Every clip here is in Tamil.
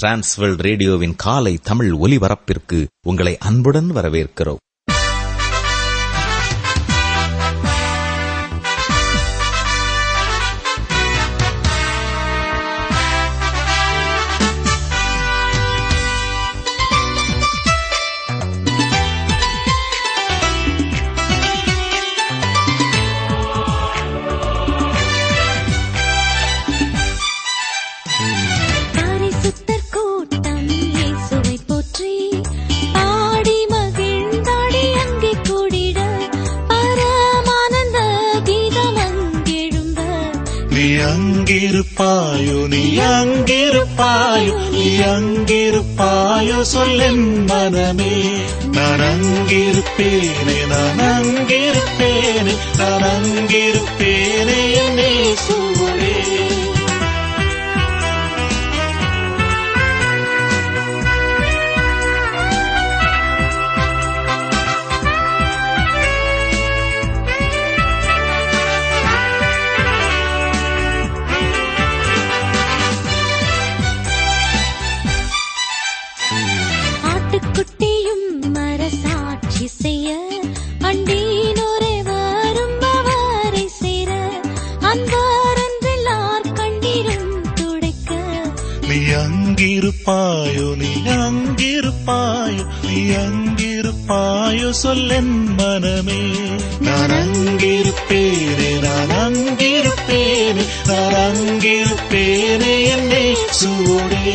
டிரான்ஸ்வேர்ல்ட் ரேடியோவின் காலை தமிழ் ஒலிபரப்பிற்கு உங்களை அன்புடன் வரவேற்கிறோம் பரிசுத்தர் கூட்டம் இயேசுவை போற்றி பாடி மகிழ்ந்தாடி அங்கே கூடிட பரமானந்த கீதம் அங்கெழும்ப நீ அங்கிருப்பாயோ நீ அங்கிருப்பாயோ நீ அங்கிருப்பாயோ சொல்லென் மனமே நான் அங்கிருப்பேனே நான் அங்கிருப்பேனே நான் அங்கிருப்பேனே என்னே சூழலே ஆட்டுக்குட்டியும் மரசாட்சி செய்ய அண்டீனோரே வரும் அவரை சேர அன்பாரன்றெல்லார் கண்ணீரும் துடைக்க நீ அங்கிருப்பாயோ நீ அங்கிருப்பாயோ நீ அங்கிருப்பாயோ சொல்லென் மனமே நான் அங்கிருப்பேனே நான் அங்கிருப்பேனே நான் அங்கிருப்பேனே என்னே சூடே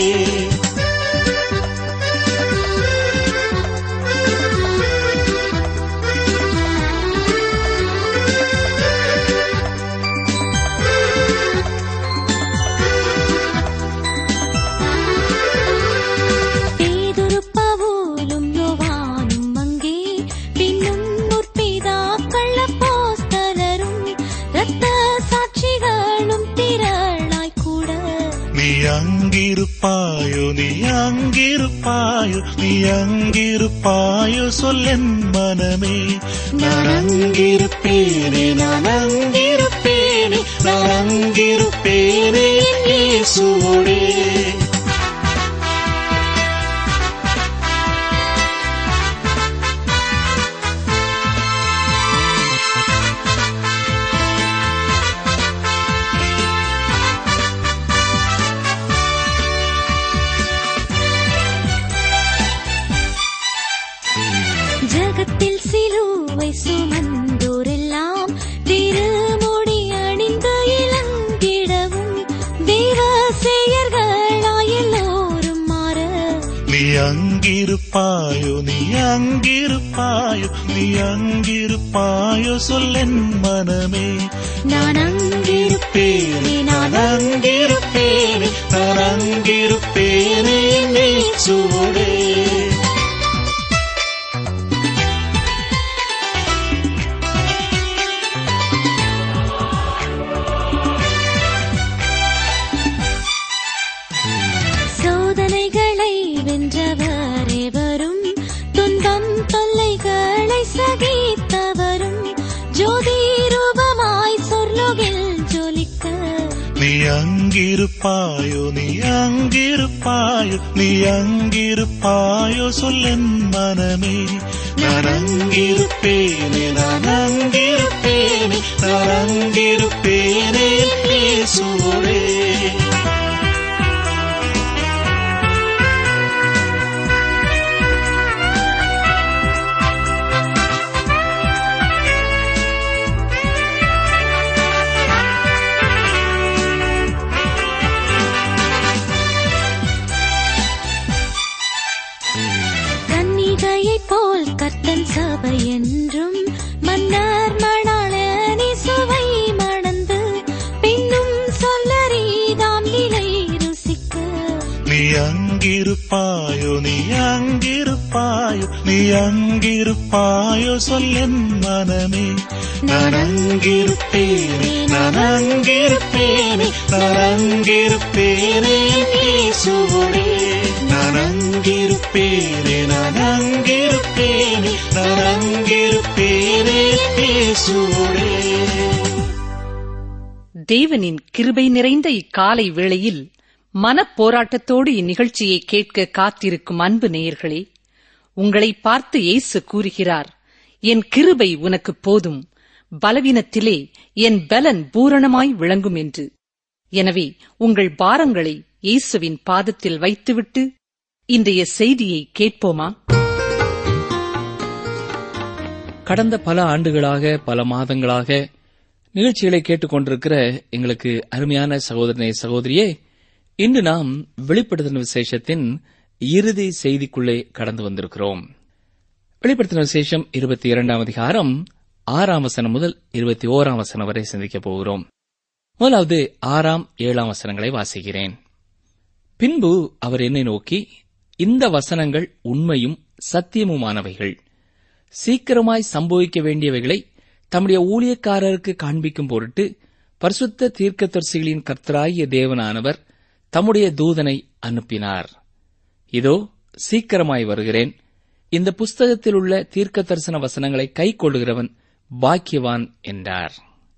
பேதுரு பவுலும் யோவானும் அங்கே பின்னும் முற்பிதாக்கள் அப்போஸ்தலரும் இரத்த சாட்சிகளும் திரளாய் கூட நீ அங்கிருப்பாயோ நீ அங்கிருப்பாயோ நீ அங்கிருப்பாயோ சொல்லென் மனமே நான் அங்கிருப்பேனே நான் அங்கிருப்பேனே நான் அங்கிருப்பேனே என் இயேசுவோடே ஜகத்தில் சிலுவை சுமந்தோரெல்லாம் திருமுடி அணிந்து இளங்கிடவும் தேவ செயர்களாய் எல்லோரும் மாற நீ அங்கிருப்பாயோ நீ அங்கிருப்பாயோ நீ அங்கிருப்பாயோ சொல்லென் மனமே நான் அங்கிருப்பேனே நான் அங்கிருப்பேனே நான் அங்கிருப்பேனே என்னே சூடே சோதனைகளை வென்றவரே வரும் துன்பம் தொல்லைகளை சகித்தவரும் ஜோதி ரூபமாய் சொர்லோகில் ஜொலிக்க நீ அங்கிருப்பாயோ நீ அங்கிருப்பாயோ நீ அங்கிருப்பாயோ சொல்லென் மனமே நான் அங்கிருப்பேனே நான் அங்கிருப்பேனே நான் அங்கிருப்பேனே என் இயேசுவோடே கன்னிகையைப் போல் கர்த்தன் சபை என்றும் மன்னர் மணாளனி சுவை மணந்து பின்னும் சொல்லறிதாம் நிலை ருசிக்க நீ அங்கிருப்பாயோ நீ அங்கிருப்பாயோ நீ அங்கிருப்பாயோ சொல்லென் மனமே நான் அங்கிருப்பேனே நான் அங்கிருப்பேனே நான் அங்கிருப்பேனே என் இயேசுவோடே நான் அங்கிருப்பேனே நான் அங்கிருப்பேனே நான் அங்கிருப்பேனே என் இயேசுவோடே தேவனின் கிருபை நிறைந்த இக்காலை வேளையில் மனப்போராட்டத்தோடு இந்நிகழ்ச்சியை கேட்க காத்திருக்கும் அன்பு நேயர்களே உங்களை பார்த்து இயேசு கூறுகிறார் என் கிருபை உனக்கு போதும் பலவீனத்திலே என் பலன் பூரணமாய் விளங்கும் என்று எனவே உங்கள் பாரங்களை இயேசுவின் பாதத்தில் வைத்துவிட்டு இன்றைய செய்தியை கேட்போமா கடந்த பல ஆண்டுகளாக பல மாதங்களாக நிகழ்ச்சிகளை கேட்டுக்கொண்டிருக்கிற எங்களுக்கு அருமையான சகோதரனே சகோதரியே இன்று நாம் வெளிப்படுத்தின விசேஷத்தின் இறுதி செய்திக்குள்ளே கடந்து வந்திருக்கிறோம் வெளிப்படுத்தின விசேஷம் இருபத்தி இரண்டாம் அதிகாரம் ஆறாம் வசனம் முதல் இருபத்தி ஓராம் வசனம் வரை சிந்திக்கப் போகிறோம் முதலாவது ஆறாம் ஏழாம் வசனங்களை வாசிக்கிறேன் பின்பு அவர் என்னை நோக்கி இந்த வசனங்கள் உண்மையும் சத்தியமுமானவைகள் சீக்கிரமாய் சம்பவிக்க வேண்டியவைகளை தம்முடைய ஊழியக்காரருக்கு காண்பிக்கும் பொருட்டு பரிசுத்த தீர்க்கதரிசிகளின் கர்த்தராகிய தேவனானவர் தம்முடைய தூதனை அனுப்பினார் இதோ சீக்கிரமாய் வருகிறேன் இந்த புஸ்தகத்தில் உள்ள தீர்க்க தரிசன வசனங்களை கைக்கொள்கிறவன் பாக்கியவான் என்றார்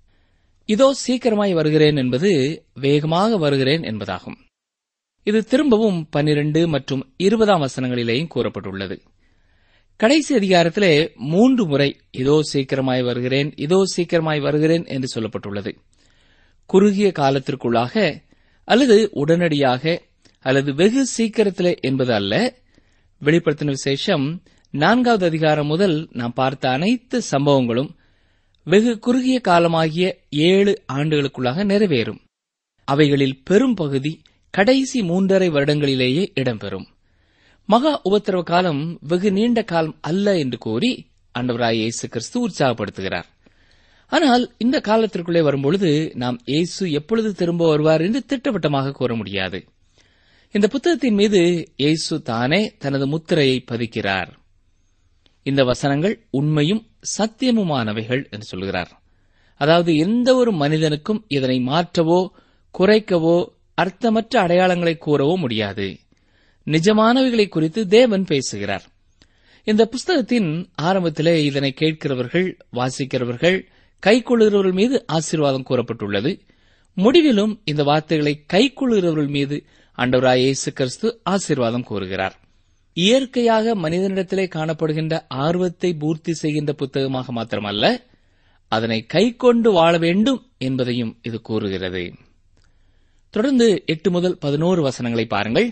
இதோ சீக்கிரமாய் வருகிறேன் என்பது வேகமாக வருகிறேன் என்பதாகும் இது திரும்பவும் பன்னிரண்டு மற்றும் இருபதாம் வசனங்களிலேயும் கூறப்பட்டுள்ளது கடைசி அதிகாரத்திலே மூன்று முறை இதோ சீக்கிரமாய் வருகிறேன் இதோ சீக்கிரமாய் வருகிறேன் என்று சொல்லப்பட்டுள்ளது குறுகிய காலத்திற்குள்ளாக அல்லது உடனடியாக அல்லது வெகு சீக்கிரத்திலே என்பது அல்ல வெளிப்படுத்தின விசேஷம் நான்காவது அதிகாரம் முதல் நாம் பார்த்த அனைத்து சம்பவங்களும் வெகு குறுகிய காலமாகிய ஏழு ஆண்டுகளுக்குள்ளாக நிறைவேறும் அவைகளில் பெரும் பகுதி கடைசி மூன்றரை வருடங்களிலேயே இடம்பெறும் மகா உபத்திரவ காலம் வெகு நீண்ட காலம் அல்ல என்று கூறி ஆண்டவராய் இயேசு கிறிஸ்து உற்சாகப்படுத்துகிறார் ஆனால் இந்த காலத்திற்குள்ளே வரும்பொழுது நாம் இயேசு எப்பொழுது திரும்ப வருவார் என்று திட்டவட்டமாக கூற முடியாது இந்த புத்தகத்தின் மீது இயேசு தானே தனது முத்திரையை பதிக்கிறார் இந்த வசனங்கள் உண்மையும் சத்தியமுமானவைகள் என்று சொல்கிறார் அதாவது எந்த ஒரு மனிதனுக்கும் இதனை மாற்றவோ குறைக்கவோ அர்த்தமற்ற அடையாளங்களை கூறவோ முடியாது நிஜமானவைகளை குறித்து தேவன் பேசுகிறார் இந்த புஸ்தகத்தின் ஆரம்பத்திலே இதனை கேட்கிறவர்கள் வாசிக்கிறவர்கள் கைக்கொள்கிறவர்கள் மீது ஆசீர்வாதம் கூறப்பட்டுள்ளது முடிவிலும் இந்த வார்த்தைகளை கைக்கொள்கிறவர்கள் மீது ஆண்டவராய் இயேசு கிறிஸ்து ஆசீர்வாதம் கூறுகிறார் இயற்கையாக மனிதனிடத்திலே காணப்படுகின்ற ஆர்வத்தை பூர்த்தி செய்கின்ற புத்தகமாக மாத்திரமல்ல அதனை கைக்கொண்டு வாழ வேண்டும் என்பதையும் இது கூறுகிறது தொடர்ந்து எட்டு முதல் பதினோரு வசனங்களை பாருங்கள்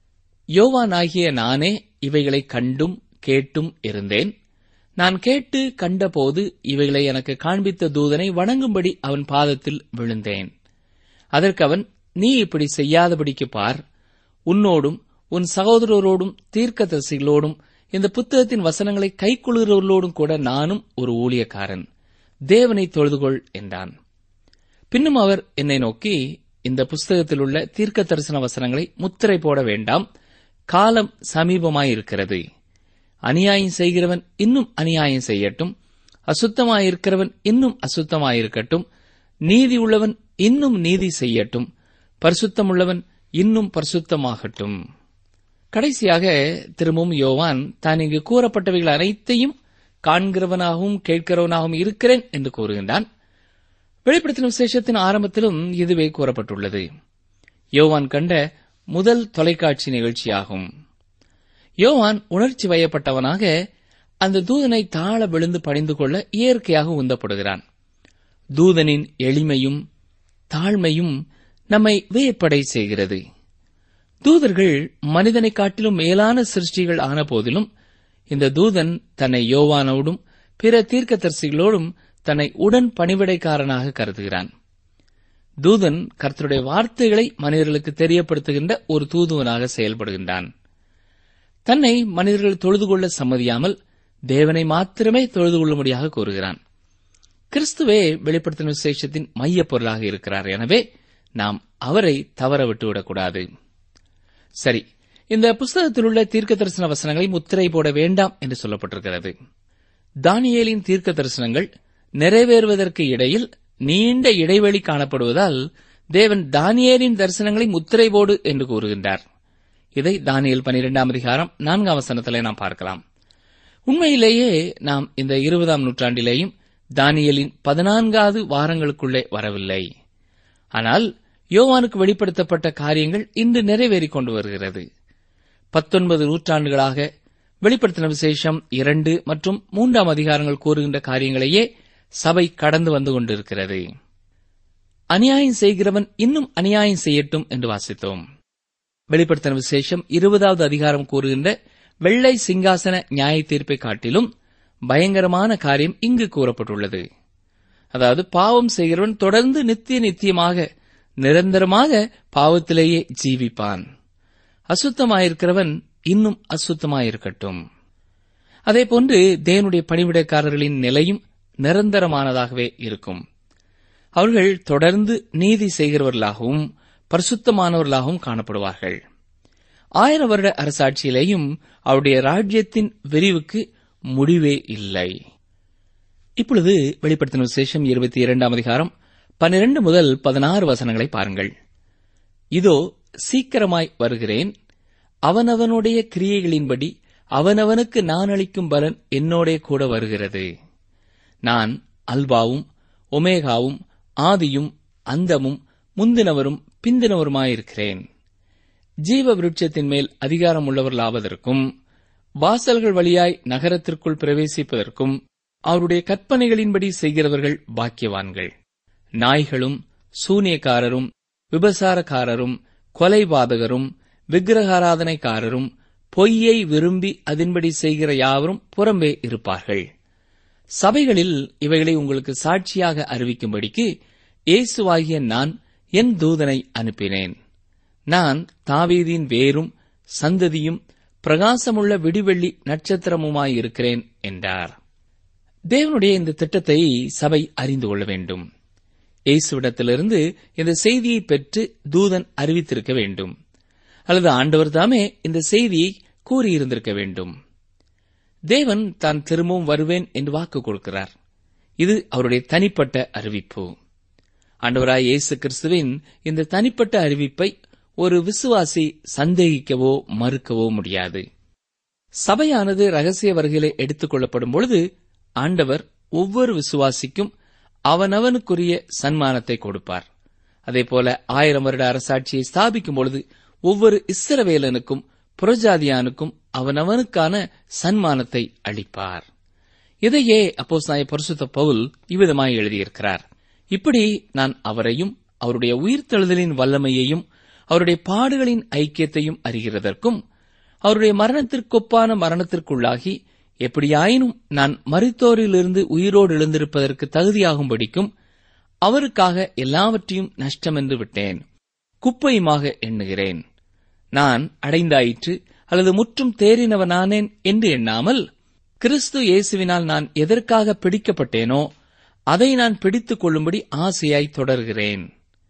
யோவானாகிய நானே இவைகளை கண்டும் கேட்டும் இருந்தேன் நான் கேட்டு கண்டபோது இவைகளை எனக்கு காண்பித்த தூதனை வணங்கும்படி அவன் பாதத்தில் விழுந்தேன் அதற்கு அவன் நீ இப்படி செய்யாதபடிக்கு பார் உன்னோடும் உன் சகோதரரோடும் தீர்க்கதரிசிகளோடும் இந்த புத்தகத்தின் வசனங்களை கைக்கொள்கிறவர்களோடும் கூட நானும் ஒரு ஊழியக்காரன் தேவனை தொழுதுகொள் என்றான் பின்னும் அவர் என்னை நோக்கி இந்த புஸ்தகத்தில் உள்ள தீர்க்க தரிசன வசனங்களை முத்திரை போட வேண்டாம் காலம் சமீபமாயிருக்கிறது அநியாயம் செய்கிறவன் இன்னும் அநியாயம் செய்யட்டும் அசுத்தமாயிருக்கிறவன் இன்னும் அசுத்தமாயிருக்கட்டும் நீதி உள்ளவன் இன்னும் நீதி செய்யட்டும் பரிசுத்தமுள்ளவன் இன்னும் பரிசுத்தமாகட்டும் கடைசியாக திரும்பவும் யோவான் தான் இங்கு கூறப்பட்டவைகள் அனைத்தையும் காண்கிறவனாகவும் கேட்கிறவனாகவும் இருக்கிறேன் என்று கூறுகின்றான் வெளிப்படுத்தின விசேஷத்தின் ஆரம்பத்திலும் இதுவே கூறப்பட்டுள்ளது யோவான் கண்ட முதல் தொலைக்காட்சி நிகழ்ச்சியாகும் யோவான் உணர்ச்சி வயப்பட்டவனாக அந்த தூதனை தாழ விழுந்து பணிந்து கொள்ள இயற்கையாக உந்தப்படுகிறான் தூதனின் எளிமையும் தாழ்மையும் நம்மை வியப்படை செய்கிறது தூதர்கள் மனிதனை காட்டிலும் மேலான சிருஷ்டிகள் ஆன போதிலும் இந்த தூதன் தன்னை யோவானோடும் பிற தீர்க்கதரிசிகளோடும் தன்னை உடன் பணிவிடைக்காரனாக கருதுகிறான் தூதன் கர்த்தருடைய வார்த்தைகளை மனிதர்களுக்கு தெரியப்படுத்துகின்ற ஒரு தூதுவனாக செயல்படுகின்றான் தன்னை மனிதர்கள் தொழுது கொள்ள சம்மதியாமல் தேவனை மாத்திரமே தொழுது கொள்ளும்படியாக கூறுகிறான் கிறிஸ்துவே வெளிப்படுத்தின விசேஷத்தின் மையப் பொருளாக இருக்கிறார் எனவே நாம் அவரை தவற விட்டுவிடக்கூடாது சரி இந்த புஸ்தகத்தில் உள்ள தீர்க்க தரிசன வசனங்களை முத்திரை போட வேண்டாம் என்று சொல்லப்பட்டிருக்கிறது தானியேலின் தீர்க்க தரிசனங்கள் நிறைவேறுவதற்கு இடையில் நீண்ட இடைவெளி காணப்படுவதால் தேவன் தானியேலின் தரிசனங்களை முத்திரை போடு என்று கூறுகின்றார் இதை தானியல் பனிரெண்டாம் அதிகாரம் நான்காம் வசனத்திலே நாம் பார்க்கலாம் உண்மையிலேயே நாம் இந்த இருபதாம் நூற்றாண்டிலேயும் தானியலின் பதினான்காவது வாரங்களுக்குள்ளே வரவில்லை ஆனால் யோவானுக்கு வெளிப்படுத்தப்பட்ட காரியங்கள் இன்று நிறைவேறிக் கொண்டு வருகிறது பத்தொன்பது நூற்றாண்டுகளாக வெளிப்படுத்தின விசேஷம் இரண்டு மற்றும் மூன்றாம் அதிகாரங்கள் கூறுகின்ற காரியங்களையே சபை கடந்து வந்து கொண்டிருக்கிறது அநியாயம் செய்கிறவன் இன்னும் அநியாயம் செய்யட்டும் என்று வாசித்தோம் வெளிப்படுத்தின விசேஷம் இருபதாவது அதிகாரம் கூறுகின்ற வெள்ளை சிங்காசன நியாய தீர்ப்பை காட்டிலும் பயங்கரமான காரியம் இங்கு கூறப்பட்டுள்ளது அதாவது பாவம் செய்கிறவன் தொடர்ந்து நித்திய நித்தியமாக நிரந்தரமாக பாவத்திலேயே ஜீவிப்பான் அசுத்தமாயிருக்கிறவன் இன்னும் அசுத்தமாயிருக்கட்டும் அதேபோன்று தேவனுடைய பணிவிடைக்காரர்களின் நிலையும் நிரந்தரமானதாகவே இருக்கும் அவர்கள் தொடர்ந்து நீதி செய்கிறவர்களாகவும் பரிசுத்தமானவர்களாகவும் காணப்படுவார்கள் ஆயிரம் வருட அரசாட்சியிலேயும் அவருடைய ராஜ்யத்தின் விரிவுக்கு முடிவே இல்லை இப்பொழுது வெளிப்படுத்தின விசேஷம் இருபத்தி இரண்டாம் அதிகாரம் பன்னிரண்டு முதல் பதினாறு வசனங்களை பாருங்கள் இதோ சீக்கிரமாய் வருகிறேன் அவனவனுடைய கிரியைகளின்படி அவனவனுக்கு நான் அளிக்கும் பலன் என்னோடே கூட வருகிறது நான் அல்பாவும் ஒமேகாவும் ஆதியும் அந்தமும் முந்தினவரும் பிந்தினவருமாயிருக்கிறேன் ஜீவ விருட்சத்தின் மேல் அதிகாரம் உள்ளவர்களாவதற்கும் வாசல்கள் வழியாய் நகரத்திற்குள் பிரவேசிப்பதற்கும் அவருடைய கற்பனைகளின்படி செய்கிறவர்கள் பாக்கியவான்கள் நாய்களும் சூனியக்காரரும் விபசாரக்காரரும் கொலைபாதகரும் விக்கிரகாராதனைக்காரரும் பொய்யை விரும்பி அதன்படி செய்கிற யாவரும் புறம்பே இருப்பார்கள் சபைகளில் இவைகளை உங்களுக்கு சாட்சியாக அறிவிக்கும்படிக்கு இயேசுவாகிய நான் என் தூதனை அனுப்பினேன் நான் தாவீதின் வேரும் சந்ததியும் பிரகாசமுள்ள விடிவெள்ளி நட்சத்திரமுமாயிருக்கிறேன் என்றார் தேவனுடைய இந்த திட்டத்தை சபை அறிந்து கொள்ள வேண்டும் இயேசுவிடத்திலிருந்து இந்த செய்தியை பெற்று தூதன் அறிவித்திருக்க வேண்டும் அல்லது ஆண்டவர் தாமே இந்த செய்தியை கூறியிருந்திருக்க வேண்டும் தேவன் தான் திரும்பவும் வருவேன் என்று வாக்கு கொடுக்கிறார் இது அவருடைய தனிப்பட்ட அறிவிப்பு ஆண்டவராய் இயேசு கிறிஸ்துவின் இந்த தனிப்பட்ட அறிவிப்பை ஒரு விசுவாசி சந்தேகிக்கவோ மறுக்கவோ முடியாது சபையானது ரகசிய வருகையிலே எடுத்துக் கொள்ளப்படும் பொழுது ஆண்டவர் ஒவ்வொரு விசுவாசிக்கும் அவனவனுக்குரிய சன்மானத்தை கொடுப்பார் அதேபோல ஆயிரம் வருட அரசாட்சியை ஸ்தாபிக்கும் பொழுது ஒவ்வொரு இஸ்ரவேலனுக்கும் புறஜாதியானுக்கும் அவனவனுக்கான சன்மானத்தை அளிப்பார் இதையே அப்போஸ் நாய பரிசுத்த பவுல் இவ்விதமாய் எழுதியிருக்கிறார் இப்படி நான் அவரையும் அவருடைய உயிர்த்தெழுதலின் வல்லமையையும் அவருடைய பாடுகளின் ஐக்கியத்தையும் அறிகிறதற்கும் அவருடைய மரணத்திற்கொப்பான மரணத்திற்குள்ளாகி எப்படியாயினும் நான் மரித்தோரிலிருந்து உயிரோடு எழுந்திருப்பதற்கு தகுதியாகும்படிக்கும் அவருக்காக எல்லாவற்றையும் நஷ்டமென்று விட்டேன் குப்பையுமாக எண்ணுகிறேன் நான் அடைந்தாயிற்று அல்லது முற்றும் தேறினவனானேன் என்று எண்ணாமல் கிறிஸ்து இயேசுவினால் நான் எதற்காக பிடிக்கப்பட்டேனோ அதை நான் பிடித்துக் கொள்ளும்படி ஆசையாய் தொடர்கிறேன்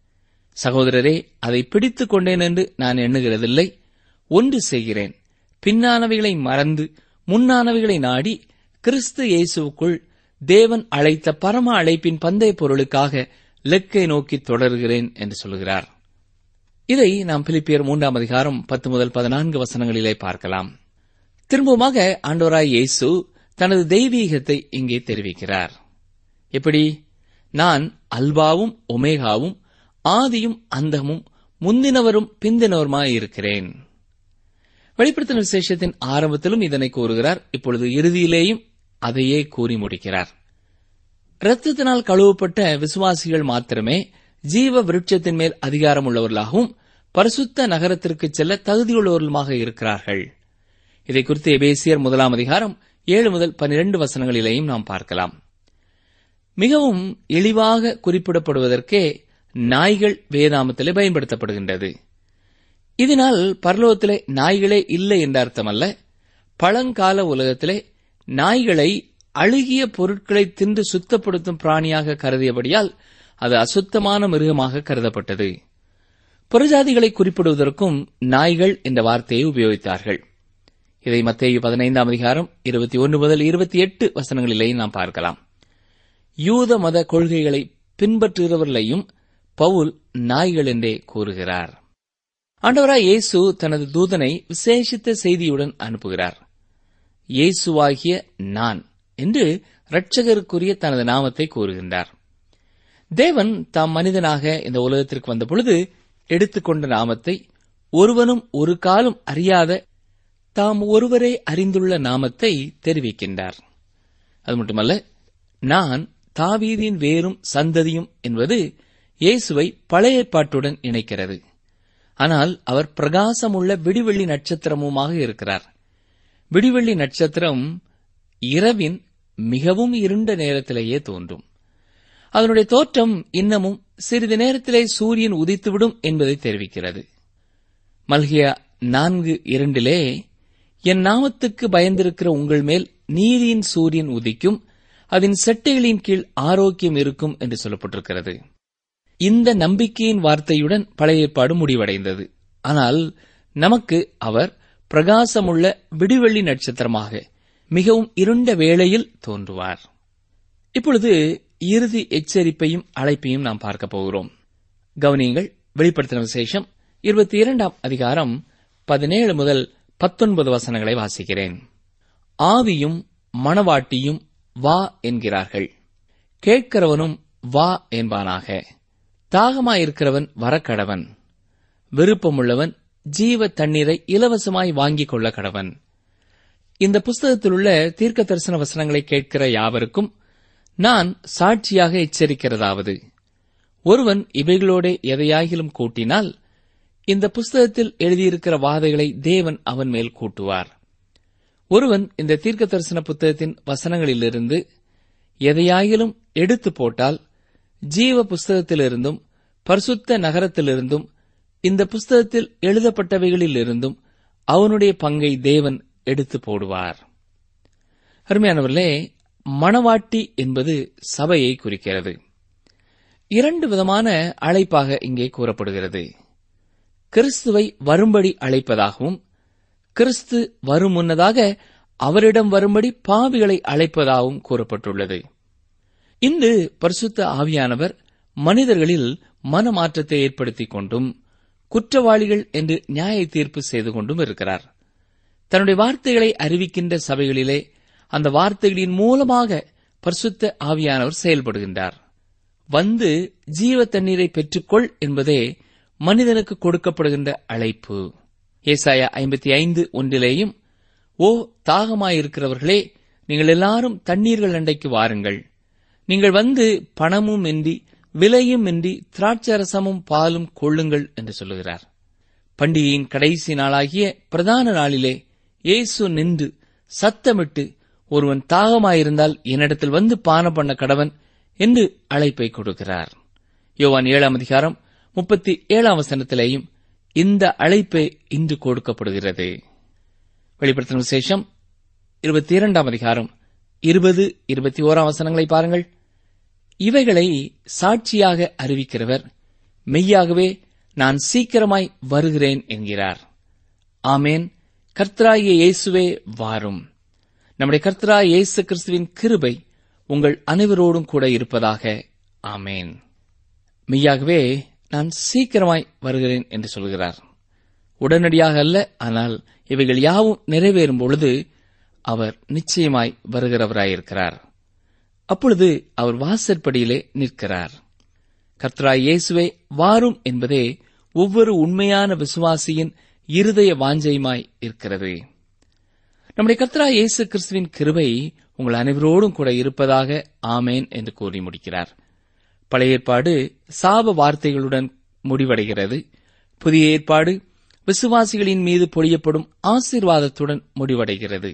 சகோதரரே அதை பிடித்துக் கொண்டேன் என்று நான் எண்ணுகிறதில்லை ஒன்று செய்கிறேன் பின்னானவைகளை மறந்து முன்னானவைகளை நாடி கிறிஸ்து இயேசுவுக்குள் தேவன் அழைத்த பரம அழைப்பின் பந்தய பொருளுக்காக லெக்கை நோக்கி தொடர்கிறேன் என்று சொல்கிறார் இதை நாம் பிலிப்பியர் மூன்றாம் அதிகாரம் பத்து முதல் பதினான்கு வசனங்களிலே பார்க்கலாம் திரும்பவுமாக ஆண்டோராய் இயேசு தனது தெய்வீகத்தை இங்கே தெரிவிக்கிறார் எப்படி நான் அல்பாவும் ஒமேகாவும் ஆதியும் அந்தமும் முந்தினவரும் பிந்தினவருமாயிருக்கிறேன் வெளிப்படுத்தின விசேஷத்தின் ஆரம்பத்திலும் இதனை கூறுகிறார் இப்பொழுது இறுதியிலேயும் அதையே கூறி முடிக்கிறார் இரத்தத்தினால் கழுவப்பட்ட விசுவாசிகள் மாத்திரமே ஜீவ விருட்சத்தின் மேல் அதிகாரம் உள்ளவர்களாகவும் பரிசுத்த நகரத்திற்கு செல்ல தகுதியுள்ளவர்களுமாக இருக்கிறார்கள் இதை குறித்து எபேசியர் முதலாம் அதிகாரம் ஏழு முதல் பனிரெண்டு வசனங்களிலேயும் நாம் பார்க்கலாம் மிகவும் இழிவாக குறிப்பிடப்படுவதற்கே நாய்கள் வேதாமத்திலே பயன்படுத்தப்படுகின்றது இதனால் பரலோகத்திலே நாய்களே இல்லை என்ற அர்த்தமல்ல பழங்கால உலகத்திலே நாய்களை அழுகிய பொருட்களை தின்று சுத்தப்படுத்தும் பிராணியாக கருதியபடியால் அது அசுத்தமான மிருகமாக கருதப்பட்டது புறஜாதிகளை குறிப்பிடுவதற்கும் நாய்கள் என்ற வார்த்தையை உபயோகித்தார்கள் இதை மத்திய பதினைந்தாம் அதிகாரம் இருபத்தி ஒன்று முதல் இருபத்தி எட்டு வசனங்களிலேயே நாம் பார்க்கலாம் யூத மத கொள்கைகளை பின்பற்றுகிறவர்களையும் பவுல் நாய்கள் என்றே கூறுகிறார் ஆண்டவராய் இயேசு தனது தூதனை விசேஷித்த செய்தியுடன் அனுப்புகிறார் இயேசுவாகிய நான் என்று இரட்சகருக்குரிய தனது நாமத்தை கூறுகின்றார் தேவன் தாம் மனிதனாக இந்த உலகத்திற்கு வந்த பொழுது எடுத்துக்கொண்ட நாமத்தை ஒருவனும் ஒரு காலம் அறியாத தாம் ஒருவரே அறிந்துள்ள நாமத்தை தெரிவிக்கின்றார் அது மட்டுமல்ல நான் தாவீதின் வேரும் சந்ததியும் என்பது இயேசுவை பழைய ஏற்பாட்டுடன் இணைக்கிறது ஆனால் அவர் பிரகாசமுள்ள விடிவெள்ளி நட்சத்திரமுமாக இருக்கிறார் விடிவெள்ளி நட்சத்திரம் இரவின் மிகவும் இருண்ட நேரத்திலேயே தோன்றும் அதனுடைய தோற்றம் இன்னமும் சிறிது நேரத்திலே சூரியன் உதித்துவிடும் என்பதை தெரிவிக்கிறது மல்கியா நான்கு இரண்டிலே என் நாமத்துக்கு பயந்திருக்கிற உங்கள் மேல் நீதியின் சூரியன் உதிக்கும் அதன் செட்டைகளின் கீழ் ஆரோக்கியம் இருக்கும் என்று சொல்லப்பட்டிருக்கிறது இந்த நம்பிக்கையின் வார்த்தையுடன் பழைய ஏற்பாடு முடிவடைந்தது ஆனால் நமக்கு அவர் பிரகாசமுள்ள விடுவெள்ளி நட்சத்திரமாக மிகவும் இருண்ட வேளையில் தோன்றுவார் இப்பொழுது இறுதி எச்சரிப்பையும் அழைப்பையும் நாம் பார்க்க போகிறோம் கவனியங்கள் வெளிப்படுத்தின விசேஷம் இருபத்தி இரண்டாம் அதிகாரம் பதினேழு முதல் பத்தொன்பது வசனங்களை வாசிக்கிறேன் ஆவியும் மணவாட்டியும் வா என்கிறார்கள் கேட்கிறவனும் வா என்பானாக தாகமாயிருக்கிறவன் வரக்கடவன் விருப்பமுள்ளவன் ஜீவ தண்ணீரை இலவசமாய் வாங்கிக் கொள்ள கடவன் இந்த புஸ்தகத்தில் உள்ள தீர்க்க தரிசன வசனங்களை கேட்கிற யாவருக்கும் நான் சாட்சியாக எச்சரிக்கிறதாவது ஒருவன் இவைகளோட எதையாகிலும் கூட்டினால் இந்த புஸ்தகத்தில் எழுதியிருக்கிற வாதைகளை தேவன் அவன் மேல் கூட்டுவார் ஒருவன் இந்த தீர்க்க தரிசன புத்தகத்தின் வசனங்களிலிருந்து எதையாகிலும் எடுத்து போட்டால் ஜீவ புஸ்தகத்திலிருந்தும் பரிசுத்த நகரத்திலிருந்தும் இந்த புஸ்தகத்தில் எழுதப்பட்டவைகளிலிருந்தும் அவனுடைய பங்கை தேவன் எடுத்து போடுவார் அருமையானவர்களே மணவாட்டி என்பது சபையை குறிக்கிறது இரண்டு விதமான அழைப்பாக இங்கே கூறப்படுகிறது கிறிஸ்துவை வரும்படி அழைப்பதாகவும் கிறிஸ்து வரும் முன்னதாக அவரிடம் வரும்படி பாவிகளை அழைப்பதாகவும் கூறப்பட்டுள்ளது இன்று பரிசுத்த ஆவியானவர் மனிதர்களில் மனமாற்றத்தை ஏற்படுத்திக் கொண்டும் குற்றவாளிகள் என்று நியாய தீர்ப்பு செய்து கொண்டும் இருக்கிறார் தன்னுடைய வார்த்தைகளை அறிவிக்கின்ற சபைகளிலே அந்த வார்த்தைகளின் மூலமாக பரிசுத்த ஆவியானவர் செயல்படுகின்றார் வந்து ஜீவ தண்ணீரை பெற்றுக்கொள் என்பதே மனிதனுக்கு கொடுக்கப்படுகின்ற அழைப்பு ஏசாயா ஐம்பத்தி ஐந்து ஒன்றிலேயும் ஓ தாகமாயிருக்கிறவர்களே நீங்கள் எல்லாரும் தண்ணீர்கள் அண்டைக்கு வாருங்கள் நீங்கள் வந்து பணமும் இன்றி விலையும் இன்றி திராட்சரசமும் பாலும் கொள்ளுங்கள் என்று சொல்லுகிறார் பண்டிகையின் கடைசி நாளாகிய பிரதான நாளிலே இயேசு நின்று சத்தமிட்டு ஒருவன் தாகமாயிருந்தால் என்னிடத்தில் வந்து பானம் பண்ண கடவன் என்று அழைப்பை கொடுக்கிறார் யோவான் ஏழாம் அதிகாரம் முப்பத்தி ஏழாம் வசனத்திலேயும் இந்த அழைப்பே இன்று கொடுக்கப்படுகிறது வெளிப்படுத்தின விசேஷம் இருபத்தி இரண்டாம் அதிகாரம் இருபது இருபத்தி ஓராம் வசனங்களை பாருங்கள் இவைகளை சாட்சியாக அறிவிக்கிறவர் மெய்யாகவே நான் சீக்கிரமாய் வருகிறேன் என்கிறார் ஆமேன் கர்த்தராகிய இயேசுவே வாரும் நம்முடைய கர்த்தரா இயேசு கிறிஸ்துவின் கிருபை உங்கள் அனைவரோடும் கூட இருப்பதாக ஆமேன் மெய்யாகவே நான் சீக்கிரமாய் வருகிறேன் என்று சொல்கிறார் உடனடியாக அல்ல ஆனால் இவைகள் யாவும் நிறைவேறும் பொழுது அவர் நிச்சயமாய் வருகிறவராயிருக்கிறார் அப்பொழுது அவர் வாசற்படியிலே நிற்கிறார் கர்த்தராய் இயேசுவே வாரும் என்பதே ஒவ்வொரு உண்மையான விசுவாசியின் இருதய வாஞ்சையுமாய் இருக்கிறது நம்முடைய கர்த்தராய் இயேசு கிறிஸ்துவின் கிருபை உங்கள் அனைவரோடும் கூட இருப்பதாக ஆமேன் என்று கூறி முடிக்கிறார் பழைய ஏற்பாடு சாப வார்த்தைகளுடன் முடிவடைகிறது புதிய ஏற்பாடு விசுவாசிகளின் மீது பொழியப்படும் ஆசீர்வாதத்துடன் முடிவடைகிறது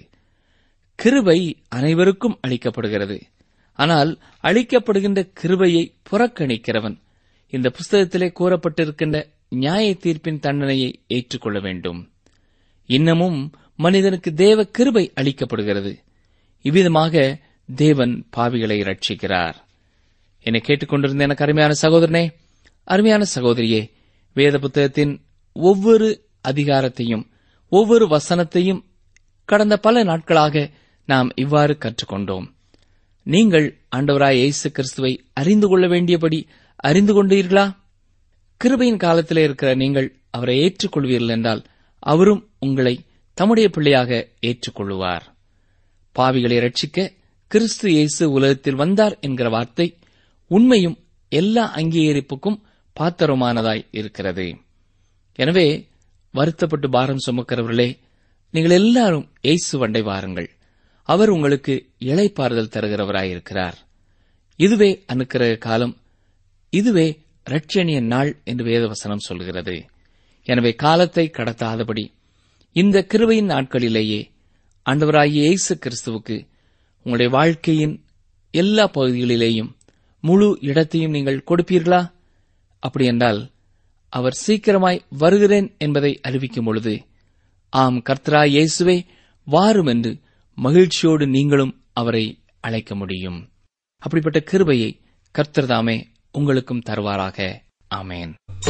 கிருபை அனைவருக்கும் அளிக்கப்படுகிறது ஆனால் அளிக்கப்படுகின்ற கிருபையை புறக்கணிக்கிறவன் இந்த புஸ்தகத்திலே கூறப்பட்டிருக்கின்ற நியாய தீர்ப்பின் தண்டனையை ஏற்றுக்கொள்ள வேண்டும் இன்னமும் மனிதனுக்கு தேவ கிருபை அளிக்கப்படுகிறது இவ்விதமாக தேவன் பாவிகளை ரட்சிக்கிறார் என்னை கேட்டுக்கொண்டிருந்த எனக்கு அருமையான சகோதரனே அருமையான சகோதரியே வேத புத்தகத்தின் ஒவ்வொரு அதிகாரத்தையும் ஒவ்வொரு வசனத்தையும் கடந்த பல நாட்களாக நாம் இவ்வாறு கற்றுக்கொண்டோம் நீங்கள் ஆண்டவராய் இயேசு கிறிஸ்துவை அறிந்து கொள்ள வேண்டியபடி அறிந்து கொண்டீர்களா கிருபையின் காலத்திலே இருக்கிற நீங்கள் அவரை ஏற்றுக்கொள்வீர்கள் என்றால் அவரும் உங்களை தம்முடைய பிள்ளையாக ஏற்றுக்கொள்ளுவார் பாவிகளை ரட்சிக்க கிறிஸ்து இயேசு உலகத்தில் வந்தார் என்கிற வார்த்தை உண்மையும் எல்லா அங்கீகரிப்புக்கும் பாத்திரமானதாய் இருக்கிறது எனவே வருத்தப்பட்டு பாரம் சுமக்கிறவர்களே நீங்கள் எல்லாரும் இயேசு வண்டை வாருங்கள் அவர் உங்களுக்கு இளைப்பாறுதல் தருகிறவராயிருக்கிறார் இதுவே அனுக்கிரக காலம் இதுவே ரட்சணிய நாள் என்று வேதவசனம் சொல்கிறது எனவே காலத்தை கடத்தாதபடி இந்த கிருபையின் நாட்களிலேயே ஆண்டவராகிய இயேசு கிறிஸ்துவுக்கு உங்களுடைய வாழ்க்கையின் எல்லா பகுதிகளிலேயும் முழு இடத்தையும் நீங்கள் கொடுப்பீர்களா அப்படி என்றால் அவர் சீக்கிரமாய் வருகிறேன் என்பதை அறிவிக்கும் பொழுது ஆம் கர்த்தரா இயேசுவே வாரும் என்று மகிழ்ச்சியோடு நீங்களும் அவரை அழைக்க முடியும் அப்படிப்பட்ட கிருபையை கர்த்தர் தாமே உங்களுக்கும் தருவாராக ஆமேன்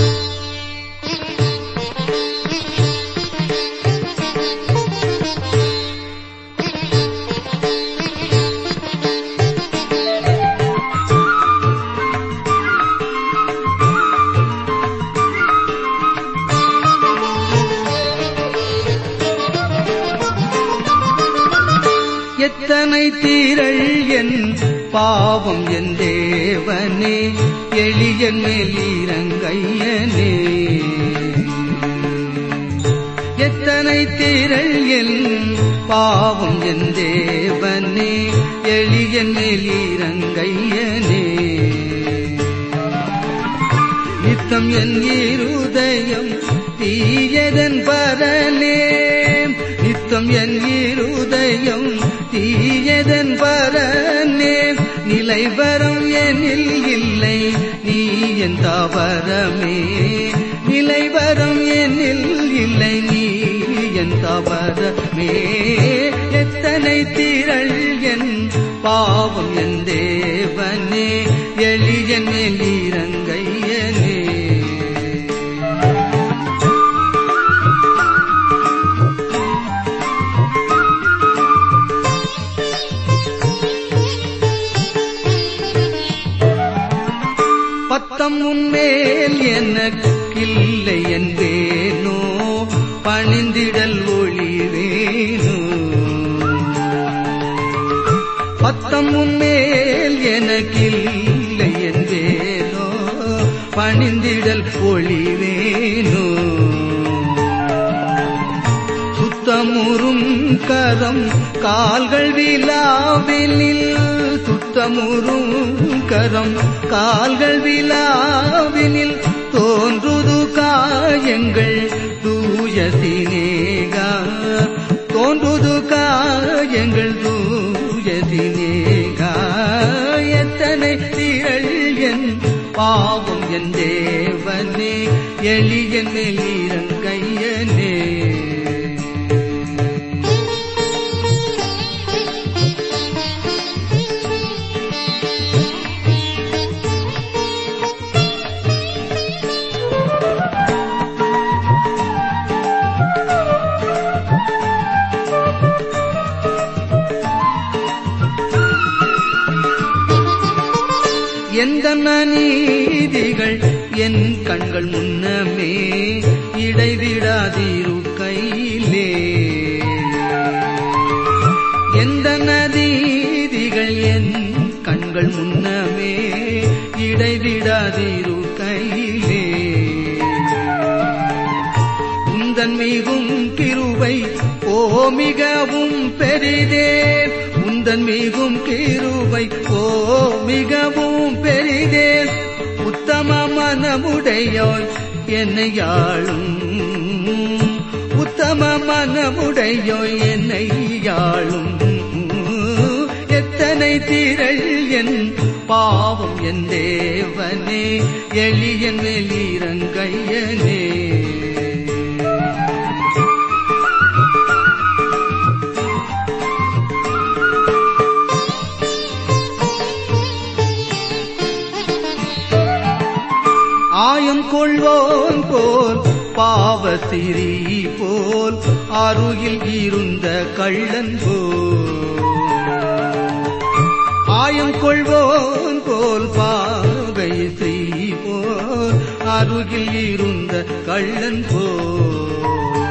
எத்தனை தீரள் என் பாவம் என் தேவனே எளியன் மேலீரங்கையனே எத்தனை தீரள் என் பாவம் என் தேவனே எளியன் மேலீரங்கையனே நித்தம் என் இருதயம் தீயதன் பரலே நித்தம் என் இருதயம் தீயதன் பரனே நிலைவரம் எனில் இல்லை நீ என் தவறமே நிலைவரம் எனில் இல்லை நீ என் தவறமே எத்தனை திரள் என் பாவம் என் தேவனே எளியன் எளிரங்கையனே பத்தம் உன்மேல் எனக்கில்லை என்பேனோ பணிந்திடல் ஒளிவேனோ பத்தம் உன்மேல் எனக்கில்லை என்பேனோ பணிந்திடல் ஒளிவேனோ சுத்தமுறும் கரம் கால்கள் விழாவினில் சுத்தமுறும் கரம் கால்கள் விழாவினில் தோன்றுது காயங்கள் தூய சினேகா தோன்றுது காயங்கள் தூய சினேகா எத்தனை திரள் என் பாவம் என் தேவனே எளியன் மெலிரங்கையனே எந்த நீதிகள் என் கண்கள் முன்னமே இடைவிடாதிரு கையிலே எந்த நதீதிகள் என் கண்கள் முன்னமே இடைவிடாதிரு கையிலே உந்தன் மிகும் கிருபை ஓ மிகவும் பெரிதே உந்தன் மிகும் கிருபை ஓ மிகவும் பெரிதே உத்தம மனமுடையோய் என்னை யாழும் உத்தம மனமுடையோய் என்னை யாழும் எத்தனை திரள் என் பாவம் என் தேவனே எளியன் வெளிரங்கையனே ஆயம் கொள்வோன் போல் பாவசிரி போல் அருகில் இருந்த கள்ளன் போல் ஆயம் கொள்வோன் போல் பாவை செய் போல் அருகில் இருந்த கள்ளன் போல்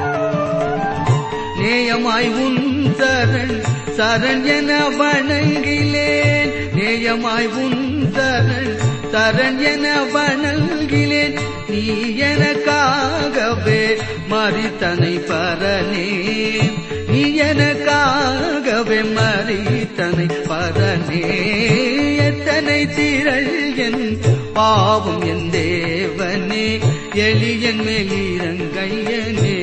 நேயமாய் உன் சரண் சரண் என வணங்கிலேன் நேயமாய் உன் சரண் சரண் என வணங்கிலேன் நீ எனக்காகவே மறித்தனை பரனே நீ எனக்காகவே மறித்தனை பரனே எத்தனை திரள் என் பாவம் என் தேவனே எளியன் மேலிரங்கையனே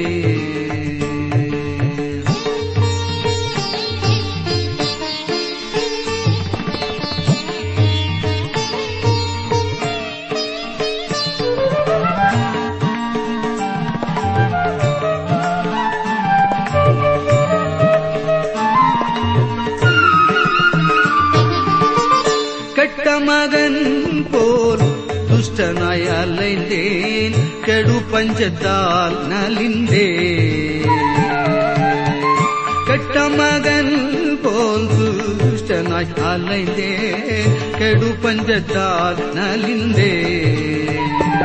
கெட்ட மகன் போல் துஷ்டனாய் அலைந்தேன் கெடு பஞ்சத்தால் நலிந்தேன் கெட்ட மகன் போல் துஷ்டனாய் அலைந்தேன் கெடு பஞ்சத்தால் நலிந்தேன்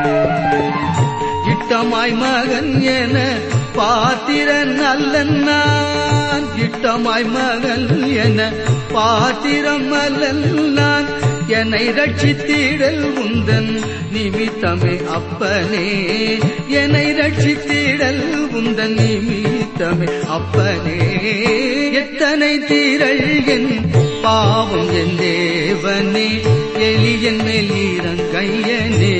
இட்டமாய் மகன் என பாத்திரன் அல்லன் நான் இட்டமாய் மகன் என பாத்திரம் அல்லன் நான் என்னை ரட்சித்திடல் உந்தன் நிமித்தமே அப்பனே என்னை ரட்சித்திடல் உந்தன் நிமித்தமே அப்பனே எத்தனை தீரள் என் பாவம் என் தேவனே எளியன் மேலீரங்கையனே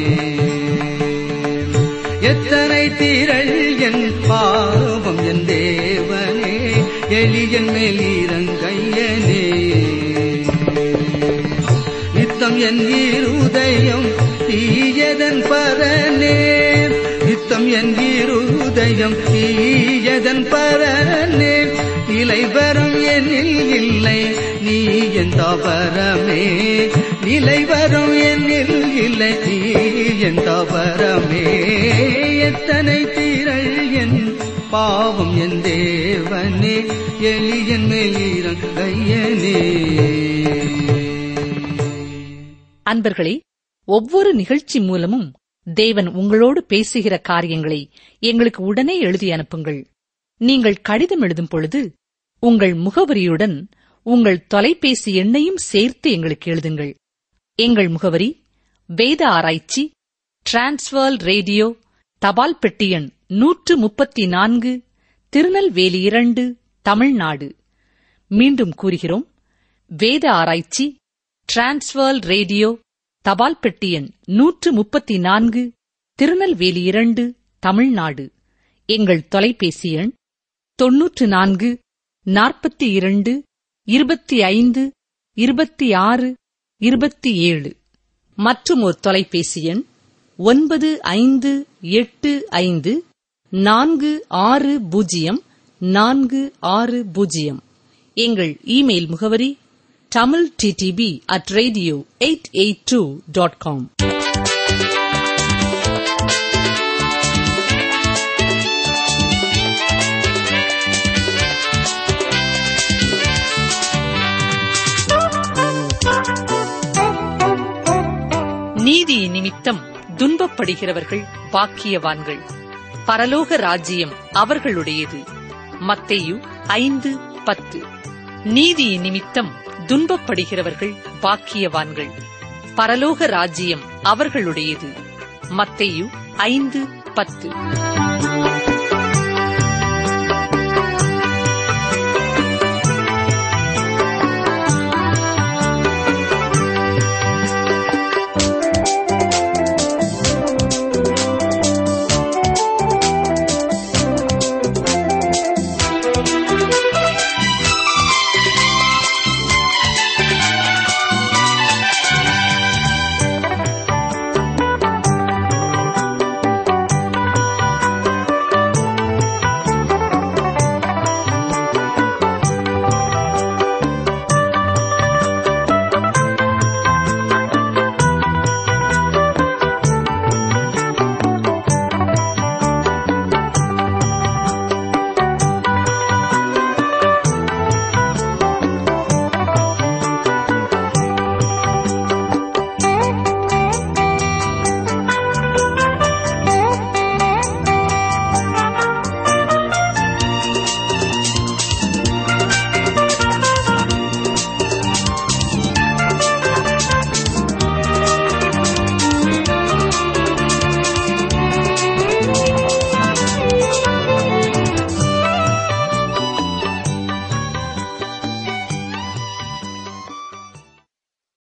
எத்தனை திரள் என் பாவம் என் தேவனே எளியன் மேலீரங்கையனே நித்தம் என் இருதயம் தீயதன் பரனே நித்தம் என் இருதயம் தீயதன் பரனே நிலை வரம் என்னில் இல்லை நீ என் தவறமே நிலை வரும் என்னில் இல்லை நீ என் தவறமே எத்தனை தீரள் என் பாவம் என் தேவனே எளியன் மேலீரன் அன்பர்களே ஒவ்வொரு நிகழ்ச்சி மூலமும் தேவன் உங்களோடு பேசுகிற காரியங்களை எங்களுக்கு உடனே எழுதி அனுப்புங்கள் நீங்கள் கடிதம் எழுதும் பொழுது உங்கள் முகவரியுடன் உங்கள் தொலைபேசி எண்ணையும் சேர்த்து எங்களுக்கு எழுதுங்கள் எங்கள் முகவரி வேத ஆராய்ச்சி டிரான்ஸ்வர் ரேடியோ தபால் பெட்டி எண் நூற்று முப்பத்தி நான்கு திருநெல்வேலி இரண்டு தமிழ்நாடு மீண்டும் கூறுகிறோம் வேத ஆராய்ச்சி டிரான்ஸ்வர் ரேடியோ தபால் பெட்டி எண் நூற்று முப்பத்தி நான்கு திருநெல்வேலி இரண்டு தமிழ்நாடு எங்கள் தொலைபேசி எண் தொன்னூற்று நான்கு நாற்பத்தி இரண்டு இருபத்தி ஐந்து இருபத்தி ஆறு இருபத்தி ஏழு மற்றும் ஒரு தொலைபேசி எண் ஒன்பது ஐந்து எட்டு ஐந்து நான்கு ஆறு பூஜ்ஜியம் நான்கு ஆறு பூஜ்ஜியம் எங்கள் இமெயில் முகவரி Tamil DTP at radio eight eight two dot com நீதி நிமித்தம் துன்பப்படுகிறவர்கள் பாக்கியவான்கள் பரலோக ராஜ்யம் அவர்களுடையது மத்தேயு ஐந்து பத்து நீதி நிமித்தம் துன்பப்படுகிறவர்கள் பாக்கியவான்கள் பரலோக ராஜ்யம் அவர்களுடையது மத்தேயு ஐந்து பத்து